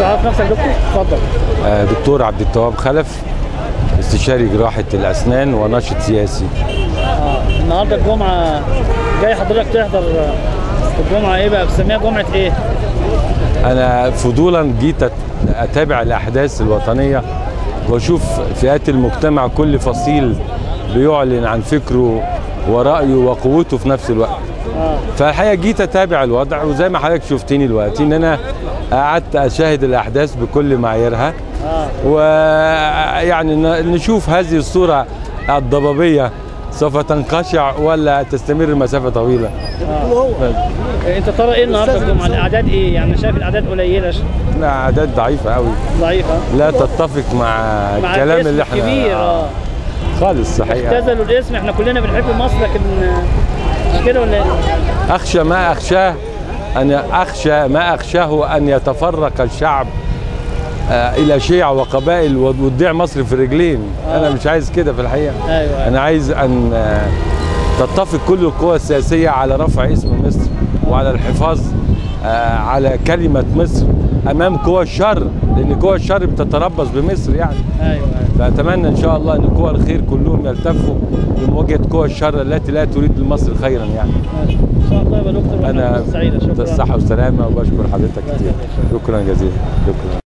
عارف نفسك دكتور اتفضل آه، دكتور عبد التواب خلف استشاري جراحة الأسنان وناشط سياسي اه النهارده الجمعه جاي حضرتك تحضر آه، الجمعه ايه بقى بتسميها جمعه ايه أنا فضولا جيت أت- أتابع الأحداث الوطنية وأشوف فئات المجتمع كل فصيل بيعلن عن فكره ورأيه وقوته في نفس الوقت اه فالحقيقة جيت أتابع الوضع وزي ما حضرتك شفتني دلوقتي إن أنا قعدت أشاهد الأحداث بكل معاييرها اه ويعني ن- نشوف هذه الصورة الضبابية سوف تنقشع ولا تستمر مسافة طويلة إيه، انت ترى ايه النهارده الجمعه الاعداد ايه يعني شايف الاعداد قليله ش- لا أعداد ضعيفة قوي ضعيفه لا تتفق مع, مع الكلام الاسم اللي احنا الكبير اه خالص الحقيقة اختزلوا الاسم احنا كلنا بنحب مصر لكن آه، مش كده ولا ايه؟ أخشى ما أخشاه أن أخشى ما أخشاه أن يتفرق الشعب آه، إلى شيع وقبائل وتضيع مصر في رجلين أنا مش عايز كده في الحقيقة ايوه أنا عايز أن آه، تتفق كل القوى السياسية على رفع اسم مصر وعلى الحفاظ آه، على كلمة مصر أمام قوى الشر لأن قوى الشر بتتربص بمصر يعني ايوه ايوه فأتمنى إن شاء الله أن قوى الخير كلهم يلتفوا لمواجهة قوى الشر التي لا تريد لمصر خيرا يعني ماشي. ان شاء الله يبقى دكتور أنا سعيده شكرا بالصحة والسلامة وبشكر حضرتك كتير شكرا جزيلا شكرا